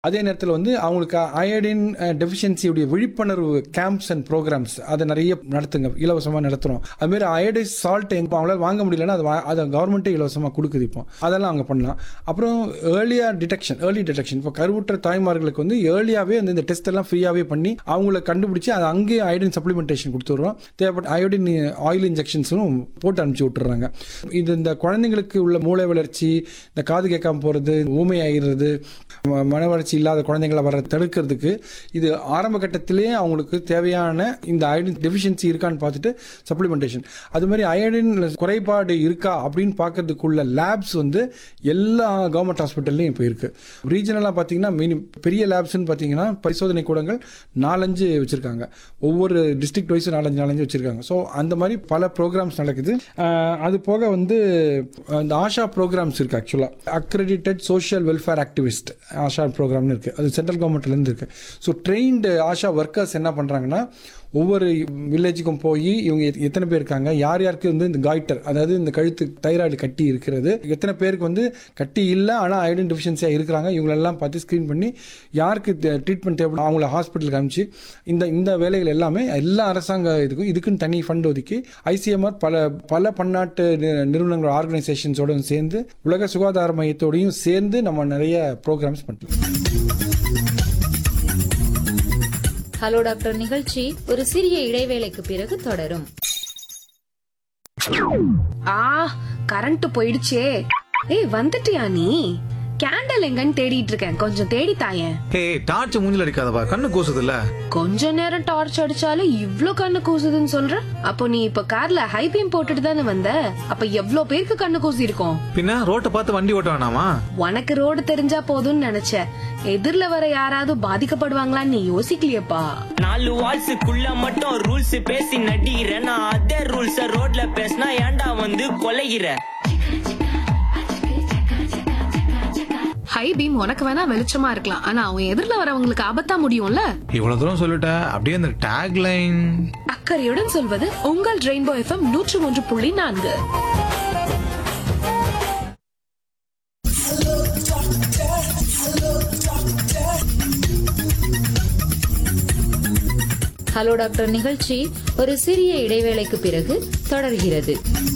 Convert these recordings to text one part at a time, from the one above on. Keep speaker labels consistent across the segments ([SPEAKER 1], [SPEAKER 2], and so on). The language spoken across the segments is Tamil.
[SPEAKER 1] அதே நேரத்தில் வந்து அவங்களுக்கு அயோடின் டெஃபிஷியன்சியுடைய விழிப்புணர்வு கேம்ப்ஸ் அண்ட் ப்ரோக்ராம்ஸ் அதை நிறைய நடத்துங்க இலவசமாக நடத்துகிறோம் அதுமாரி அயோடைஸ் சால்ட் எங்க அவங்களால வாங்க முடியலன்னா அது வா- அதை கவர்மெண்ட்டே இலவசமாக கொடுக்குது இப்போ அதெல்லாம் அவங்க பண்ணலாம் அப்புறம் ஏர்லியாக டிடெக்ஷன் ஏர்லி டிடெக்ஷன் இப்போ கருவுற்ற தாய்மார்களுக்கு வந்து ஏர்லியாகவே வந்து இந்த டெஸ்ட் எல்லாம் ஃப்ரீயாகவே பண்ணி அவங்கள கண்டுபிடிச்சி அதை அங்கேயே அயோடின் சப்ளிமெண்டேஷன் கொடுத்துட்றோம் தேவைப்பட்ட அயோடின் ஆயில் இன்ஜெக்ஷன்ஸும் போட்டு அனுப்பிச்சி விட்டுறாங்க இது இந்த குழந்தைங்களுக்கு உள்ள மூளை வளர்ச்சி இந்த காது கேட்காம போகிறது ஊமை ஆகிறது ம- மன வளர்ச்சி இல்லாத குழந்தைங்களை வர தடுக்கிறதுக்கு இது ஆரம்ப கட்டத்திலேயே அவங்களுக்கு தேவையான இந்த அயோடின் டெஃபிஷியன்சி இருக்கான்னு பார்த்துட்டு சப்ளிமெண்டேஷன் அது மாதிரி அயோடின் குறைபாடு இருக்கா அப்படின்னு பார்க்கறதுக்குள்ள லேப்ஸ் வந்து எல்லா கவர்மெண்ட் ஹாஸ்பிட்டல்லையும் இப்போ இருக்கு ரீஜனலாக பார்த்தீங்கன்னா மினி பெரிய லேப்ஸ்னு பார்த்தீங்கன்னா பரிசோதனை கூடங்கள் நாலஞ்சு வச்சிருக்காங்க ஒவ்வொரு டிஸ்ட்ரிக்ட் வைஸ் நாலஞ்சு நாலஞ்சு வச்சிருக்காங்க ஸோ அந்த மாதிரி பல ப்ரோக்ராம்ஸ் நடக்குது அஹ் அது போக வந்து அஹ் இந்த ஆஷா ப்ரோக்ராம்ஸ் இருக்கு ஆக்சுவலாக accredited social welfare activist ASHA ப்ரோக்ராம்னு இருக்கு அது சென்ட்ரல் கவர்மெண்ட்லேருந்து இருக்கு ஸோ ட்ரெயின்டு ஆஷா ஒர்க்கர்ஸ் என்ன பண்ணுறாங்கன்னா ஒவ்வொரு வில்லேஜுக்கும் போய் இவங்க எத்- எத்தனை பேர் இருக்காங்க யார் யாருக்கு வந்து இந்த காய்டர் அதாவது இந்த கழுத்து தைராய்டு கட்டி இருக்கிறது எத்தனை பேருக்கு வந்து கட்டி இல்லை ஆனால் அயோடின் டெஃபிஷியன்சியாக இருக்கிறாங்க இவங்களெல்லாம் பார்த்து ஸ்க்ரீன் பண்ணி யாருக்கு ட்ரீட்மெண்ட் தேவை அவங்கள ஹாஸ்பிட்டலுக்கு அனுப்பிச்சு இந்த இந்த வேலைகள் எல்லாமே எல்லா அரசாங்க இதுக்கும் இதுக்குன்னு தனி ஃபண்ட் ஒதுக்கி ஐசிஎம்ஆர் பல பல பன்னாட்டு நி- நிறுவனங்கள் ஆர்கனைசேஷன்ஸோட சேர்ந்து உலக சுகாதார மையத்தோடையும் சேர்ந்து நம்ம நிறைய ப்ரோக்ராம்ஸ் பண்ணுறோம்
[SPEAKER 2] ஹலோ டாக்டர் நிகழ்ச்சி ஒரு சிறிய இடைவேளைக்கு பிறகு தொடரும்
[SPEAKER 3] ஆ கரண்ட் போயிடுச்சே ஏய் வந்துட்டியா நீ கேண்டல் எங்கன்னு தேடிட்டு இருக்கேன் கொஞ்சம் தேடி தாயேன்
[SPEAKER 4] ஏய் டார்ச் மூஞ்சில அடிக்காதப்பா கண்ணு கூசுதுல்ல
[SPEAKER 3] கொஞ்ச நேரம் டார்ச் அடிச்சாலும் இவ்ளோ கண்ணு கூசுதுன்னு சொல்ற அப்போ நீ இப்ப கார்ல ஹை பீம் போட்டுட்டு தானே வந்த அப்ப எவ்ளோ பேருக்கு கண்ணு கூசி இருக்கும்
[SPEAKER 4] பின்ன ரோட்டை பார்த்து வண்டி ஓட்ட வேணாமா
[SPEAKER 3] உனக்கு ரோடு தெரிஞ்சா போதும்னு நினைச்ச எதிர்ல வர யாராவது பாதிக்கப்படுவாங்களான்னு நீ யோசிக்கலையேப்பா
[SPEAKER 5] நாலு வால்ஸுக்குள்ள மட்டும் ரூல்ஸ் பேசி நடிகிற நான் அதே ரூல்ஸ ரோட்ல பேசினா ஏன்டா வந்து கொலைகிற
[SPEAKER 3] ஹை பீம் உனக்கு வேணா வெளிச்சமா இருக்கலாம் ஆனா அவன் எதிர்ல வரவங்களுக்கு ஆபத்தா முடியும்ல
[SPEAKER 4] இவ்வளவு தூரம் சொல்லிட்ட அப்படியே அந்த டேக் லைன்
[SPEAKER 3] அக்கறையுடன் சொல்வது உங்கள் ரெயின்போ எஃப்எம் நூற்று ஒன்று புள்ளி நான்கு
[SPEAKER 2] ஹலோ டாக்டர் நிகழ்ச்சி ஒரு சிறிய இடைவேளைக்கு பிறகு தொடர்கிறது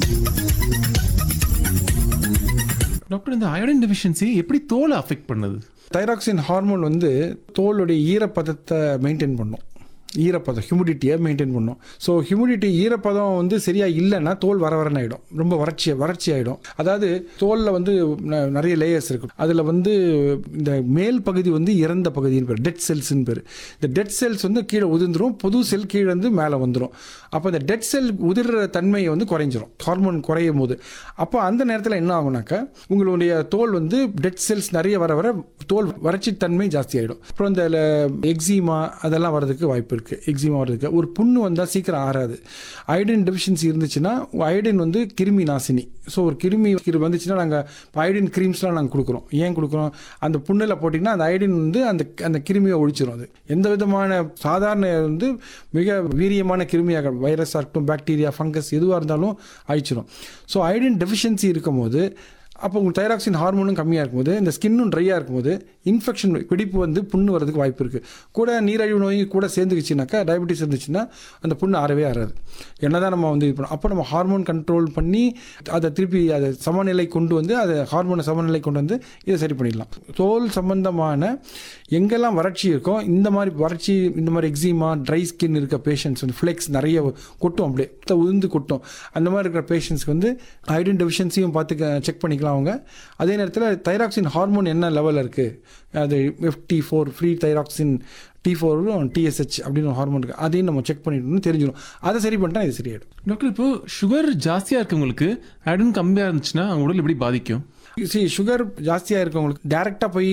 [SPEAKER 6] டாக்டர் இந்த அயோடின் டெஃபிஷியன்சி எப்படி தோலை அஃபெக்ட் பண்ணுது
[SPEAKER 1] தைராக்சின் ஹார்மோன் வந்து தோலுடைய ஈரப்பதத்தை மெயின்டைன் பண்ணும் ஈரப்பதம் ஹியூமிடிட்டியை மெயின்டைன் பண்ணும் ஸோ ஹியூமிடிட்டி ஈரப்பதம் வந்து சரியாக இல்லைன்னா தோல் வர வரன்னு ஆகிடும் ரொம்ப வறட்சி வறட்சி ஆகிடும் அதாவது தோலில் வந்து ந- நிறைய லேயர்ஸ் இருக்கும் அதில் வந்து இந்த மேல் பகுதி வந்து இறந்த பகுதின்னு பேர் டெட் செல்ஸ்னு பேர் இந்த டெட் செல்ஸ் வந்து கீழே உதிர்ந்துரும் புது செல் கீழே வந்து மேலே வந்துடும் அப்போ இந்த டெட் செல் உதிர்ற தன்மையை வந்து குறைஞ்சிரும் ஹார்மோன் குறையும் போது அப்போ அந்த நேரத்தில் என்ன ஆகுனாக்கா உங்களுடைய தோல் வந்து டெட் செல்ஸ் நிறைய வர வர தோல் வறட்சி தன்மை ஜாஸ்தி ஆகிடும் அப்புறம் இந்த எக்ஸிமா அதெல்லாம் வர்றதுக்கு வாய்ப்பு இருக்குது எக்ஸிமா வர்றதுக்கு ஒரு புண்ணு வந்தால் சீக்கிரம் ஆறாது அயோடின் டெஃபிஷியன்சி இருந்துச்சுன்னா அயோடின் வந்து கிருமி நாசினி ஸோ ஒரு கிருமி கிரு- வந்துச்சுன்னா நாங்கள் அயோடின் க்ரீம்ஸ்லாம் நாங்கள் கொடுக்குறோம் ஏன் கொடுக்குறோம் அந்த புண்ணில் போட்டிங்கன்னா அந்த அயோடின் வந்து அந்த அந்த கிருமியை ஒழிச்சிரும் அது எந்த விதமான சாதாரண வந்து மிக வீரியமான கிருமியாக வைரஸாக இருக்கட்டும் பாக்டீரியா ஃபங்கஸ் எதுவாக இருந்தாலும் அழிச்சிரும் ஸோ அயோடின் டெஃபிஷியன்சி இருக்கும்போது அப்போ உங்களுக்கு தைராக்சின் ஹார்மோனும் கம்மியாக இருக்கும்போது இந்த ஸ்கின்னும் ட்ரையாக இருக்கும்போது இன்ஃபெக்ஷன் பிடிப்பு வந்து புண்ணு வரதுக்கு வாய்ப்பு இருக்குது கூட நீரழிவு நோய் கூட சேர்ந்துக்குச்சுனாக்கா டயபெட்டிஸ் இருந்துச்சுன்னா அந்த புண்ணு ஆறவே ஆறாது என்னதான் நம்ம வந்து இது பண்ணோம் அப்போ நம்ம ஹார்மோன் கண்ட்ரோல் பண்ணி அதை திருப்பி அதை சமநிலை கொண்டு வந்து அதை ஹார்மோனை சமநிலை கொண்டு வந்து இதை சரி பண்ணிடலாம் தோல் சம்பந்தமான எங்கெல்லாம் வறட்சி இருக்கோ இந்த மாதிரி வறட்சி இந்த மாதிரி எக்ஸிமா ட்ரை ஸ்கின் இருக்க பேஷண்ட்ஸ் வந்து ஃப்ளெக்ஸ் நிறைய கொட்டும் அப்படியே ரத்தம் உதிர்ந்து கொட்டும் அந்த மாதிரி இருக்கிற பேஷண்ட்ஸ்க்கு வந்து ஐடன் டெஃபிஷியன்சியும் பார்த்து செக் பண்ணிக்கலாம் அவங்க அதே நேரத்தில் தைராக்சின் ஹார்மோன் என்ன லெவலில் இருக்குது அது FT four free thyroxine T ஃபோரும் டிஎஸ்ஹெச் அப்படின்னு ஒரு ஹார்மோன் இருக்குது அதையும் நம்ம செக் பண்ணிட்டோம்னு தெரிஞ்சிடும் அதை சரி பண்ணிட்டா இது சரியாயிடும்
[SPEAKER 6] டாக்டர் இப்போ சுகர் ஜாஸ்தியா இருக்கவங்களுக்கு அயோடின் கம்மியா இருந்துச்சுன்னா அவங்க உடல் எப்படி பாதிக்கும்
[SPEAKER 1] சி சுகர் ஜாஸ்தியாக இருக்கவங்களுக்கு டேரெக்டாக போய்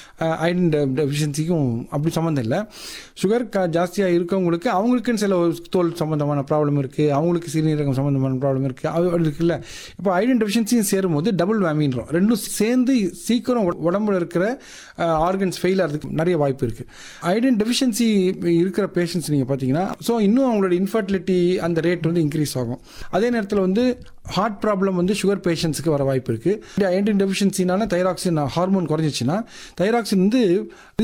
[SPEAKER 1] அயன் டெஃபிஷியன்சிக்கும் அப்படி சம்மந்தம் இல்லை சுகர் க ஜாஸ்தியாக இருக்கவங்களுக்கு அவங்களுக்குன்னு சில ஒரு தோல் சம்மந்தமான ப்ராப்ளம் இருக்குது அவங்களுக்கு சிறுநீரகம் சம்மந்தமான ப்ராப்ளம் இருக்குது அது இருக்குல்ல இப்போ அயன் டெஃபிஷியன்சியும் சேரும்போது டபுள் வேமின்றோம் ரெண்டும் சேர்ந்து சீக்கிரம் உட- உடம்புல இருக்கிற ஆர்கன்ஸ் ஃபெயில் ஆகிறதுக்கு நிறைய வாய்ப்பு இருக்குது அயடின் டெஃபிஷியன்சி இருக்கிற பேஷண்ட்ஸ் நீங்கள் பார்த்தீங்கன்னா ஸோ இன்னும் அவங்களோட இன்ஃபர்டிலிட்டி அந்த ரேட் வந்து இன்க்ரீஸ் ஆகும் அதே நேரத்தில் வந்து ஹார்ட் ப்ராப்ளம் வந்து சுகர் பேஷண்ட்ஸ்க்கு வர வாய்ப்பு இருக்குது அயடின் டெஃபிஷியன்சினால தைராக்சின் ஹார்மோன் குறைஞ்சிச்சுன்னா தைராக்சின் வந்து